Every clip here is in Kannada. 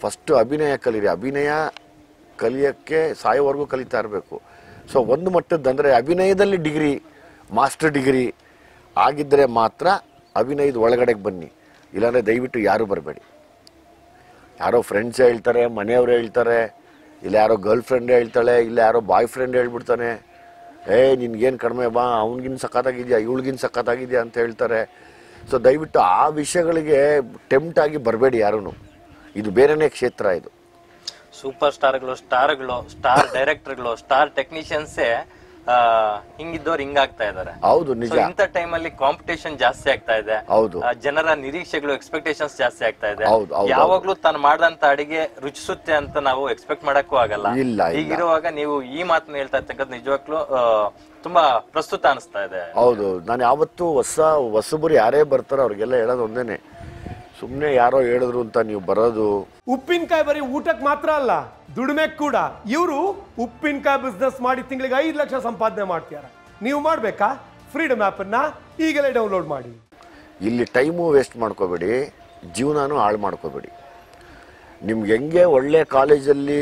ಫಸ್ಟ್ ಅಭಿನಯ ಕಲೀರಿ ಅಭಿನಯ ಕಲಿಯೋಕ್ಕೆ ಸಾಯೋವರೆಗೂ ಕಲಿತಾ ಇರಬೇಕು ಸೊ ಒಂದು ಮಟ್ಟದ್ದು ಅಂದರೆ ಅಭಿನಯದಲ್ಲಿ ಡಿಗ್ರಿ ಮಾಸ್ಟರ್ ಡಿಗ್ರಿ ಆಗಿದ್ದರೆ ಮಾತ್ರ ಅಭಿನಯದ ಒಳಗಡೆಗೆ ಬನ್ನಿ ಇಲ್ಲಾಂದರೆ ದಯವಿಟ್ಟು ಯಾರೂ ಬರಬೇಡಿ ಯಾರೋ ಫ್ರೆಂಡ್ಸ್ ಹೇಳ್ತಾರೆ ಮನೆಯವ್ರು ಹೇಳ್ತಾರೆ ಇಲ್ಲ ಯಾರೋ ಗರ್ಲ್ ಫ್ರೆಂಡ್ ಹೇಳ್ತಾಳೆ ಇಲ್ಲ ಯಾರೋ ಬಾಯ್ ಫ್ರೆಂಡ್ ಹೇಳ್ಬಿಡ್ತಾನೆ ಏ ನಿನ್ಗೇನು ಕಡಿಮೆ ಬಾ ಅವ್ನಿಗಿನ್ ಸಖತ್ತಾಗಿದ್ಯಾ ಇವಳಿಗಿನ್ ಸಖತ್ತಾಗಿದ್ಯಾ ಅಂತ ಹೇಳ್ತಾರೆ ಸೊ ದಯವಿಟ್ಟು ಆ ವಿಷಯಗಳಿಗೆ ಟೆಂಪ್ಟ್ ಆಗಿ ಬರಬೇಡಿ ಯಾರೂ ಇದು ಬೇರೆನೇ ಕ್ಷೇತ್ರ ಇದು ಸೂಪರ್ ಸ್ಟಾರ್ಗಳು ಸ್ಟಾರ್ಗಳು ಸ್ಟಾರ್ ಡೈರೆಕ್ಟರ್ಗಳು ಸ್ಟಾರ್ ಟೆಕ್ನಿಷಿಯನ್ಸೇ ಹಿಂಗಿದ್ದವ್ರು ಹಿಂಗಾಗ್ತಾ ಇದಾರೆ ಹೌದು ನಿಜ So, ಇಂಥ ಟೈಮಲ್ಲಿ ಕಾಂಪಿಟೇಷನ್ ಜಾಸ್ತಿ ಆಗ್ತಾ ಇದೆ ಹೌದು ಆ, ಜನರ ನಿರೀಕ್ಷೆಗಳು ಎಕ್ಸ್ಪೆಕ್ಟೇಷನ್ಸ್ ಜಾಸ್ತಿ ಆಗ್ತಾ ಇದೆ ಹೌದು, ಹೌದು, ಯಾವಾಗ್ಲೂ ತಾನು ಮಾಡಿದಂತ ಅಡಿಗೆ ರುಚಿಸುತ್ತೆ ಅಂತ ನಾವು ಎಕ್ಸ್ಪೆಕ್ಟ್ ಮಾಡಕ್ಕೂ ಆಗಲ್ಲ ಇಲ್ಲ, ಇಲ್ಲ. ಹೀಗಿರುವಾಗ ನೀವು ಈ ಮಾತನ್ನ ಹೇಳ್ತಾ ಇರ್ತಕ್ಕಂಥ ನಿಜವಾಗ್ಲೂ ಆ, ತುಂಬಾ ಪ್ರಸ್ತುತ ಅನಿಸ್ತಾ ಇದೆ ಹೌದು ನಾನು ಯಾವತ್ತೂ ಹೊಸ ಹೊಸಬರು ಯಾರೇ ಬರ್ತಾರೋ ಅವ್ರಿಗೆಲ್ಲ ಹೇಳೋದು ಒಂದೇನೆ ಸುಮ್ಮನೆ ಯಾರೋ ಹೇಳಿದ್ರು ಅಂತ ನೀವು ಬರೋದು ಉಪ್ಪಿನಕಾಯಿ ಬರೀ ಊಟಕ್ಕೆ ಮಾತ್ರ ಅಲ್ಲ ದುಡಿಮೆ ಕೂಡ ಇವರು ಉಪ್ಪಿನಕಾಯಿ ಬಿಸ್ನೆಸ್ ಮಾಡಿ ತಿಂಗಳಿಗೆ ಐದು ಲಕ್ಷ ಸಂಪಾದನೆ ಮಾಡ್ತಿದ್ದಾರೆ ನೀವು ಮಾಡಬೇಕಾ ಫ್ರೀಡಮ್ ಆ್ಯಪನ್ನು ಈಗಲೇ ಡೌನ್ಲೋಡ್ ಮಾಡಿ ಇಲ್ಲಿ ಟೈಮು ವೇಸ್ಟ್ ಮಾಡ್ಕೋಬೇಡಿ ಜೀವನನೂ ಹಾಳು ಮಾಡ್ಕೋಬೇಡಿ ನಿಮ್ಗೆ ಹೆಂಗೆ ಒಳ್ಳೆ ಕಾಲೇಜಲ್ಲಿ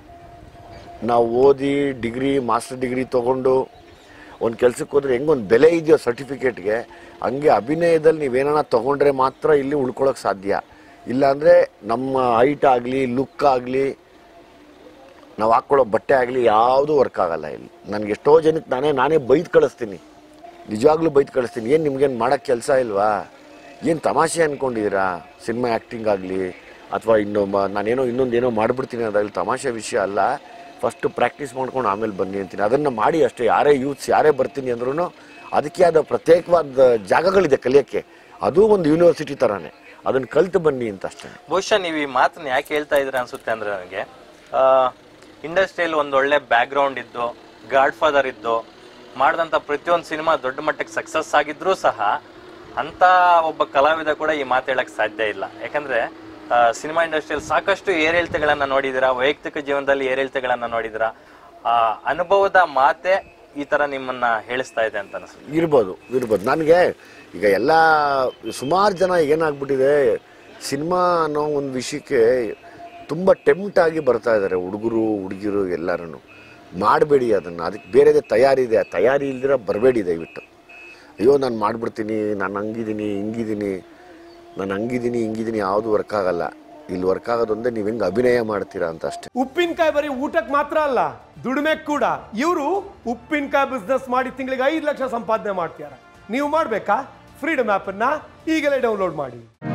ನಾವು ಓದಿ ಡಿಗ್ರಿ ಮಾಸ್ಟರ್ ಡಿಗ್ರಿ ತೊಗೊಂಡು ಒಂದು ಕೆಲ್ಸಕ್ಕೆ ಹೋದ್ರೆ ಹೆಂಗೊಂದು ಬೆಲೆ ಇದೆಯೋ ಸರ್ಟಿಫಿಕೇಟ್ಗೆ ಹಂಗೆ ಅಭಿನಯದಲ್ಲಿ ನೀವೇನ ತೊಗೊಂಡ್ರೆ ಮಾತ್ರ ಇಲ್ಲಿ ಉಳ್ಕೊಳ್ಳೋಕೆ ಸಾಧ್ಯ ಇಲ್ಲಾಂದರೆ ನಮ್ಮ ಹೈಟ್ ಆಗಲಿ ಲುಕ್ ಆಗಲಿ ನಾವು ಹಾಕ್ಕೊಳ್ಳೋ ಬಟ್ಟೆ ಆಗಲಿ ಯಾವುದೂ ವರ್ಕ್ ಆಗಲ್ಲ ಇಲ್ಲಿ ನನಗೆ ಎಷ್ಟೋ ಜನಕ್ಕೆ ನಾನೇ ನಾನೇ ಬೈದು ಕಳಿಸ್ತೀನಿ ನಿಜವಾಗ್ಲೂ ಬೈದು ಕಳಿಸ್ತೀನಿ ಏನು ನಿಮ್ಗೇನು ಮಾಡೋಕ್ಕೆ ಕೆಲಸ ಇಲ್ವಾ ಏನು ತಮಾಷೆ ಅಂದ್ಕೊಂಡಿದ್ದೀರಾ ಸಿನಿಮಾ ಆ್ಯಕ್ಟಿಂಗ್ ಆಗಲಿ ಅಥವಾ ಇನ್ನು ಮ ನಾನೇನೋ ಇನ್ನೊಂದು ಏನೋ ಮಾಡಿಬಿಡ್ತೀನಿ ಅದಾಗಲಿ ತಮಾಷೆ ವಿಷಯ ಅಲ್ಲ ಫಸ್ಟು ಪ್ರಾಕ್ಟೀಸ್ ಮಾಡ್ಕೊಂಡು ಆಮೇಲೆ ಬನ್ನಿ ಅಂತೀನಿ ಅದನ್ನು ಮಾಡಿ ಅಷ್ಟೇ ಯಾರೇ ಯೂತ್ಸ್ ಯಾರೇ ಬರ್ತೀನಿ ಅಂದ್ರೂ ಅದಕ್ಕೆ ಆದ ಪ್ರತ್ಯೇಕವಾದ ಜಾಗಗಳಿದೆ ಕಲಿಯೋಕ್ಕೆ ಅದು ಒಂದು ಯೂನಿವರ್ಸಿಟಿ ಥರನೇ ಅದನ್ನು ಕಲ್ತು ಬನ್ನಿ ಅಂತ ಅಷ್ಟೇ ಬಹುಶಃ ನೀವು ಈ ಮಾತನ್ನ ಯಾಕೆ ಹೇಳ್ತಾ ಇದ್ರ ಅನ್ಸುತ್ತೆ ಅಂದ್ರೆ ನನಗೆ ಇಂಡಸ್ಟ್ರಿಯಲ್ಲಿ ಒಂದು ಒಳ್ಳೆ ಬ್ಯಾಕ್ ಗ್ರೌಂಡ್ ಇದ್ದು ಗಾಡ್ ಫಾದರ್ ಇದ್ದು ಮಾಡಿದಂಥ ಪ್ರತಿಯೊಂದು ಸಿನಿಮಾ ದೊಡ್ಡ ಮಟ್ಟಕ್ಕೆ ಸಕ್ಸಸ್ ಆಗಿದ್ರೂ ಸಹ ಅಂತ ಒಬ್ಬ ಕಲಾವಿದ ಕೂಡ ಈ ಮಾತು ಹೇಳಕ್ ಸಾಧ್ಯ ಇಲ್ಲ ಯಾಕಂದ್ರೆ ಸಿನಿಮಾ ಇಂಡಸ್ಟ್ರಿಯಲ್ಲಿ ಸಾಕಷ್ಟು ಏರಿಳಿತಗಳನ್ನ ನೋಡಿದಿರಾ ವೈಯಕ್ತಿಕ ಜೀವನದಲ್ಲಿ ಏರಿಳಿತಗಳನ್ನ ನೋಡಿದಿರಾ ಆ ಅನುಭವದ ಮಾತೆ ಈ ತರ ನಿಮ್ಮನ್ನ ಹೇಳಿಸ್ತಾ ಇದೆ ಅಂತ ಅನಿಸುತ್ತೆ ಇರ್ಬೋದು ಇರ್ಬೋದು ನನಗೆ ಈಗ ಎಲ್ಲ ಸುಮಾರು ಜನ ಏನಾಗ್ಬಿಟ್ಟಿದೆ ಸಿನಿಮಾ ಅನ್ನೋ ಒಂದು ವಿಷಯಕ್ಕೆ ತುಂಬ ಟೆಂಪ್ಟ್ ಆಗಿ ಬರ್ತಾ ಇದ್ದಾರೆ ಹುಡುಗರು ಹುಡುಗಿರು ಎಲ್ಲರೂ ಮಾಡಬೇಡಿ ಅದನ್ನು ಅದಕ್ಕೆ ಬೇರೆದೇ ತಯಾರಿ ಇದೆ ಆ ತಯಾರಿ ಇಲ್ದಿರ ಬರಬೇಡಿ ದಯವಿಟ್ಟು ಅಯ್ಯೋ ನಾನು ಮಾಡಿಬಿಡ್ತೀನಿ ನಾನು ಹಂಗಿದ್ದೀನಿ ಹಿಂಗಿದ್ದೀನಿ ನಾನು ಹಂಗಿದ್ದೀನಿ ಹಿಂಗಿದ್ದೀನಿ ಯಾವುದು ವರ್ಕ್ ಆಗಲ್ಲ ಇಲ್ಲಿ ವರ್ಕ್ ಆಗೋದೊಂದೇ ನೀವು ಹೆಂಗೆ ಅಭಿನಯ ಮಾಡ್ತೀರಾ ಅಂತ ಅಷ್ಟೇ ಉಪ್ಪಿನಕಾಯಿ ಬರೀ ಊಟಕ್ಕೆ ಮಾತ್ರ ಅಲ್ಲ ದುಡಿಮೆ ಕೂಡ ಇವರು ಉಪ್ಪಿನಕಾಯಿ ಬಿಸ್ನೆಸ್ ಮಾಡಿ ತಿಂಗಳಿಗೆ ಐದು ಲಕ್ಷ ಸಂಪಾದನೆ ಮಾಡ್ತಿದ್ದಾರೆ ನೀವು ಮಾಡಬೇಕಾ ಫ್ರೀಡಮ್ ಆ್ಯಪನ್ನು ಈಗಲೇ ಡೌನ್ಲೋಡ್ ಮಾಡಿ